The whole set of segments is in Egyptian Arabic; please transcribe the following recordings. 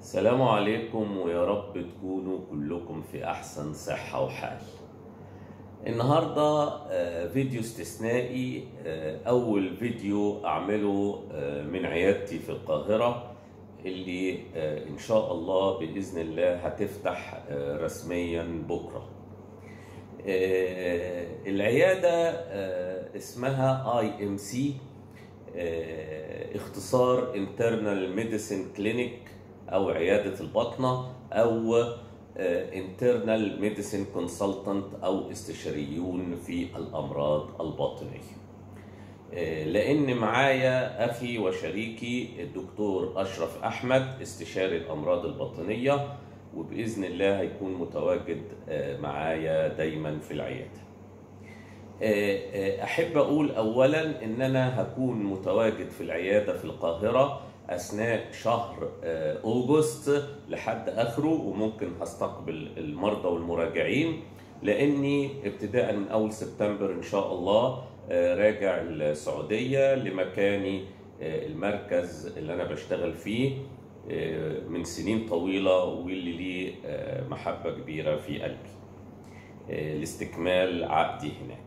السلام عليكم ويا رب تكونوا كلكم في أحسن صحة وحال النهاردة آه، فيديو استثنائي آه، أول فيديو أعمله آه، من عيادتي في القاهرة اللي آه، إن شاء الله بإذن الله هتفتح آه، رسميا بكرة آه، العيادة آه، اسمها اي ام سي اختصار انترنال ميديسين كلينيك او عياده الباطنه او انترنال ميديسين كونسلتنت او استشاريون في الامراض الباطنيه آه، لان معايا اخي وشريكي الدكتور اشرف احمد استشاري الامراض الباطنيه وباذن الله هيكون متواجد آه، معايا دايما في العياده آه، آه، احب اقول اولا ان انا هكون متواجد في العياده في القاهره اثناء شهر آه، اوغست لحد اخره وممكن هستقبل المرضى والمراجعين لاني ابتداء من اول سبتمبر ان شاء الله آه، راجع السعوديه لمكاني آه، المركز اللي انا بشتغل فيه آه، من سنين طويله واللي ليه آه، محبه كبيره في قلبي آه، لاستكمال عقدي هناك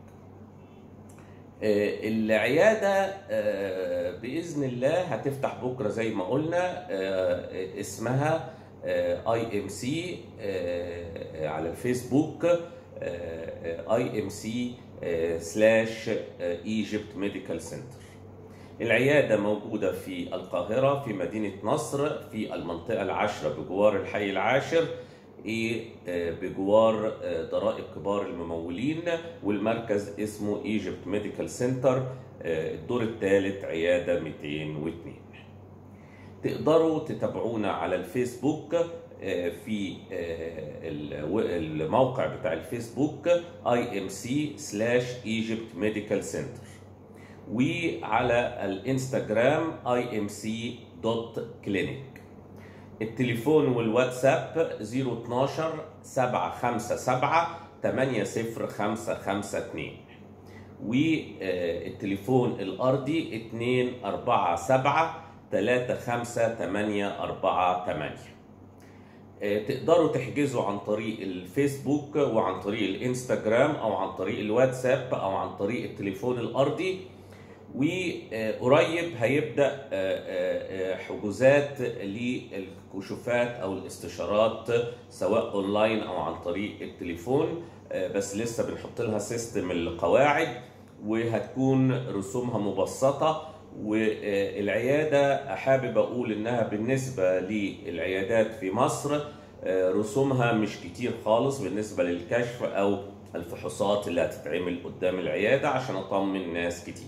آه، العيادة آه، بإذن الله هتفتح بكرة زي ما قلنا آه، اسمها اي ام سي على الفيسبوك اي ام سي سلاش ايجيبت ميديكال سنتر العيادة موجودة في القاهرة في مدينة نصر في المنطقة العاشرة بجوار الحي العاشر إيه، آه، بجوار آه، ضرائب كبار الممولين والمركز اسمه ايجيبت ميديكال سنتر الدور الثالث عيادة 202 تقدروا تتابعونا على الفيسبوك آه، في آه، الو- الموقع بتاع الفيسبوك imc سلاش ايجيبت ميديكال سنتر وعلى الانستغرام imc.clinic التليفون والواتساب 012 757 80552 والتليفون الأرضي 247 35848 تقدروا تحجزوا عن طريق الفيسبوك وعن طريق الانستجرام او عن طريق الواتساب او عن طريق التليفون الارضي وقريب هيبدا حجوزات للكشوفات او الاستشارات سواء اونلاين او عن طريق التليفون بس لسه بنحط لها سيستم القواعد وهتكون رسومها مبسطه والعياده حابب اقول انها بالنسبه للعيادات في مصر رسومها مش كتير خالص بالنسبه للكشف او الفحوصات اللي هتتعمل قدام العياده عشان اطمن ناس كتير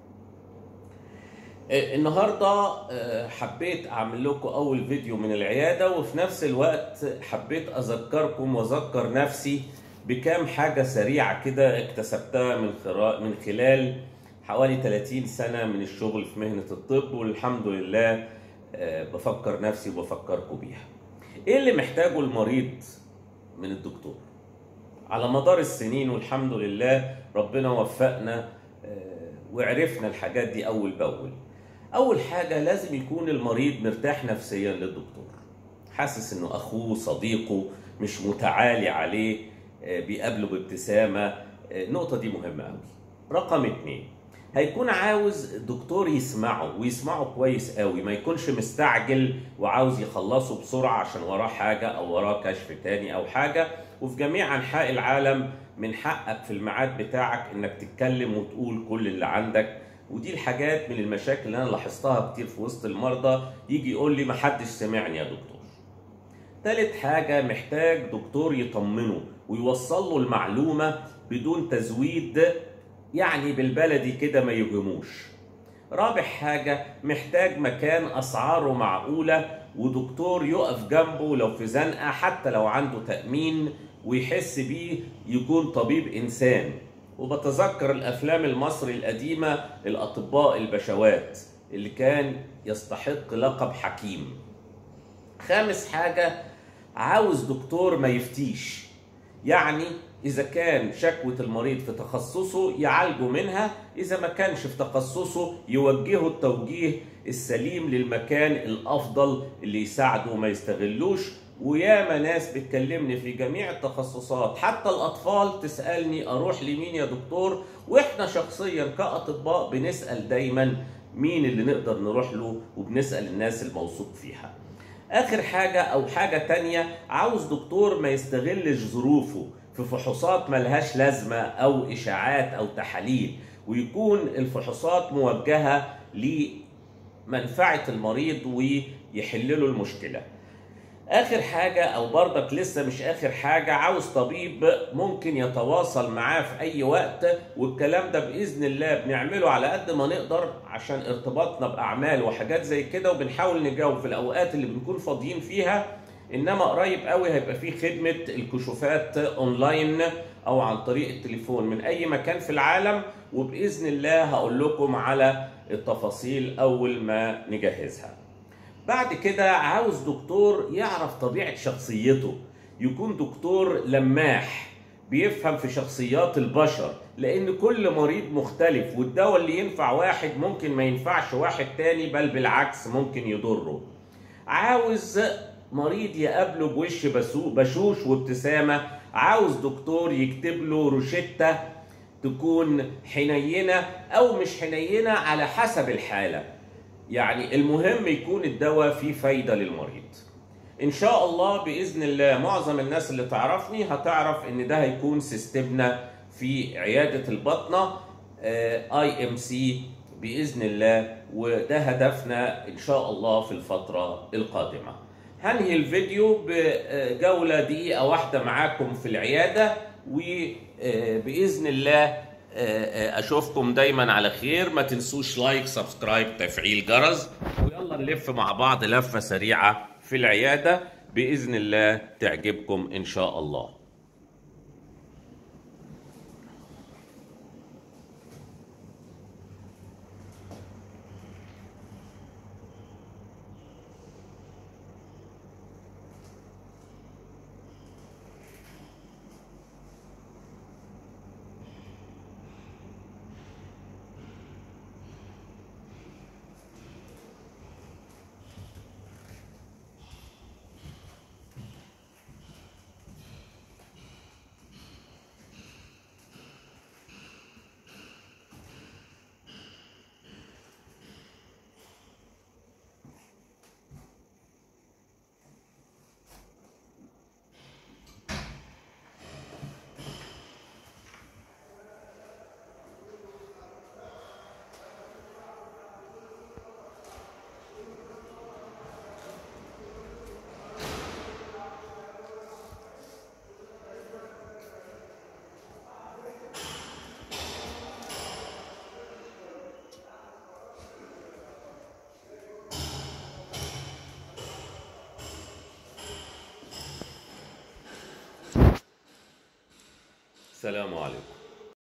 النهارده آه، حبيت اعمل لكم اول فيديو من العياده وفي نفس الوقت حبيت اذكركم واذكر نفسي بكام حاجه سريعه كده اكتسبتها من خرا- من خلال حوالي 30 سنه من الشغل في مهنه الطب والحمد لله آه، بفكر نفسي وبفكركم بيها. ايه اللي محتاجه المريض من الدكتور؟ على مدار السنين والحمد لله ربنا وفقنا آه، وعرفنا الحاجات دي اول باول. اول حاجه لازم يكون المريض مرتاح نفسيا للدكتور حاسس انه اخوه صديقه مش متعالي عليه آه، بيقابله بابتسامه آه، النقطه دي مهمه قوي رقم اتنين هيكون عاوز الدكتور يسمعه ويسمعه كويس قوي ما يكونش مستعجل وعاوز يخلصه بسرعه عشان وراه حاجه او وراه كشف تاني او حاجه وفي جميع انحاء العالم من حقك في الميعاد بتاعك انك تتكلم وتقول كل اللي عندك ودي الحاجات من المشاكل اللي انا لاحظتها كتير في وسط المرضى يجي يقول لي ما حدش سمعني يا دكتور تالت حاجة محتاج دكتور يطمنه ويوصل له المعلومة بدون تزويد يعني بالبلدي كده ما يهموش رابع حاجة محتاج مكان أسعاره معقولة ودكتور يقف جنبه لو في زنقة حتى لو عنده تأمين ويحس بيه يكون طبيب إنسان وبتذكر الأفلام المصري القديمة الأطباء البشوات اللي كان يستحق لقب حكيم خامس حاجة عاوز دكتور ما يفتيش يعني إذا كان شكوى المريض في تخصصه يعالجه منها إذا ما كانش في تخصصه يوجهه التوجيه السليم للمكان الافضل اللي يساعده وما يستغلوش وياما ناس بتكلمني في جميع التخصصات حتى الاطفال تسالني اروح لمين يا دكتور واحنا شخصيا كاطباء بنسال دايما مين اللي نقدر نروح له وبنسال الناس الموثوق فيها اخر حاجه او حاجه تانية عاوز دكتور ما يستغلش ظروفه في فحوصات ملهاش لازمه او اشاعات او تحاليل ويكون الفحوصات موجهه لمنفعه المريض ويحل له المشكله اخر حاجه او برضك لسه مش اخر حاجه عاوز طبيب ممكن يتواصل معاه في اي وقت والكلام ده باذن الله بنعمله على قد ما نقدر عشان ارتباطنا باعمال وحاجات زي كده وبنحاول نجاوب في الاوقات اللي بنكون فاضيين فيها انما قريب قوي هيبقى في خدمه الكشوفات اونلاين او عن طريق التليفون من اي مكان في العالم وباذن الله هقول لكم على التفاصيل اول ما نجهزها بعد كده عاوز دكتور يعرف طبيعة شخصيته يكون دكتور لماح بيفهم في شخصيات البشر لان كل مريض مختلف والدواء اللي ينفع واحد ممكن ما ينفعش واحد تاني بل بالعكس ممكن يضره عاوز مريض يقابله بوش بشوش وابتسامة عاوز دكتور يكتب له روشتة تكون حنينة او مش حنينة على حسب الحالة يعني المهم يكون الدواء فيه فايده للمريض ان شاء الله باذن الله معظم الناس اللي تعرفني هتعرف ان ده هيكون سيستمنا في عياده البطنه اي ام سي باذن الله وده هدفنا ان شاء الله في الفتره القادمه هنهي الفيديو بجوله دقيقه واحده معاكم في العياده وباذن الله اشوفكم دايما على خير ما تنسوش لايك سبسكرايب تفعيل جرس ويلا نلف مع بعض لفه سريعه في العياده باذن الله تعجبكم ان شاء الله السلام عليكم